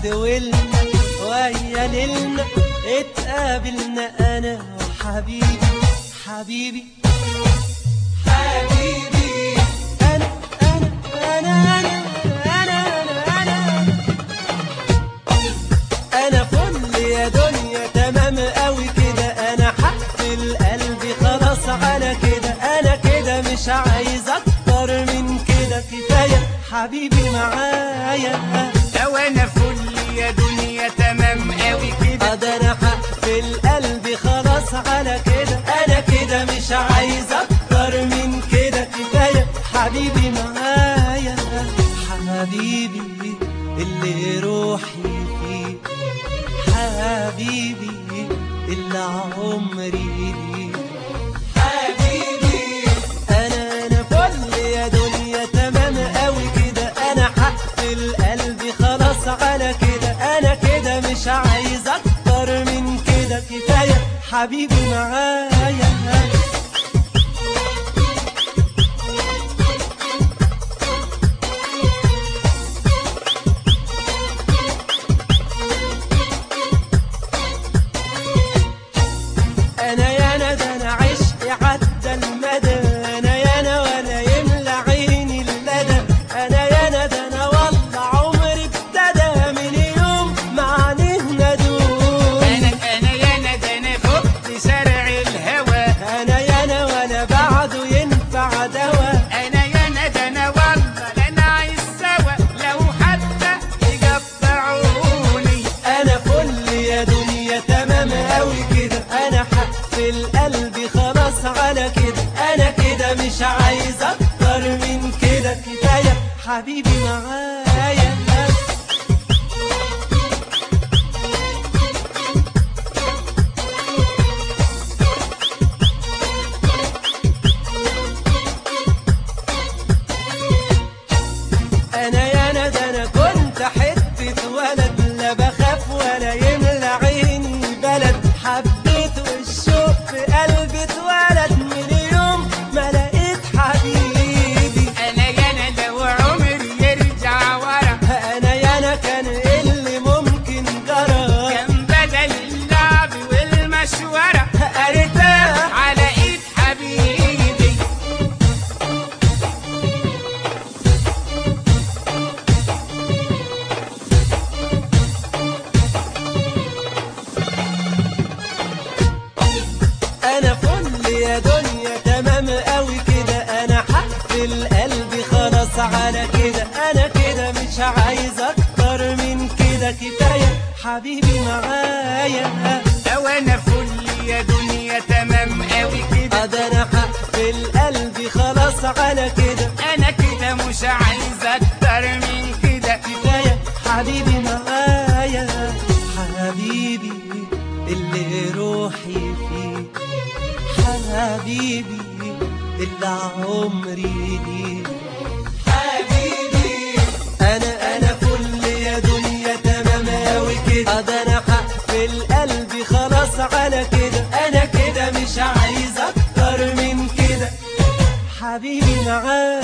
دولنا ويا ليلنا اتقابلنا انا وحبيبي حبيبي حبيبي انا انا انا انا انا انا انا انا فل يا دنيا تمام قوي كده انا حقفل قلبي خلاص على كده انا كده مش عايز اكتر من كده كفايه حبيبي معايا لو انا فل يا دنيا تمام قوي كده ده انا هقفل قلبي خلاص على كده انا كده مش عايز اكتر من كده كفايه حبيبي معايا حبيبي اللي روحي فيه حبيبي اللي عمري ليه حبيبي انا انا فل يا دنيا تمام قوي كده انا هقفل قلبي خلاص على كده انا كده مش عايز اكتر من كده كفايه حبيبي معايا انا يا انا ده انا عشقي عدى المدى انا يا انا ولا يملى عيني اللدى انا يا انا ده انا والله عمري ابتدى من يوم ما عنينا دول انا انا يا انا ده انا خفت شارع الهوى انا يا انا ولا بعده ينفع دوا انا يا انا ده انا والله لا انا عايز سوا لو حتى يقطعوني انا فل يا دنيا تمام قوي كده انا هقفل قلبي خلاص على كده انا كده مش عايز اكتر من كده كفايه حبيبي معايا انا يا انا ده انا كنت حته ولد لا بخاف ولا يملى عيني بلد حبيت والشوق في قلبي اتولد من يوم ما لقيت حبيبي انا يا انا لو عمري يرجع ورا انا يا انا كان إيه اللي ممكن جرى كان بدل اللعب والمشورة ارتاح على ايد حبيبي انا فل يا دنيا تمام قوي كده انا هقفل قلبي خلاص على كده انا كده مش عايز اكتر من كده كفايه حبيبي معايا لو انا فل يا دنيا تمام قوي كده ده انا هقفل قلبي خلاص على كده انا كده مش عايز اكتر من كده كفايه حبيبي معايا حبيبي اللي روحي فيه حبيبي اللي عمري ليه حبيبي انا انا فل يا دنيا تمام اوي كده ده انا هقفل قلبي خلاص على كده انا كده مش عايز اكتر من كده حبيبي معايا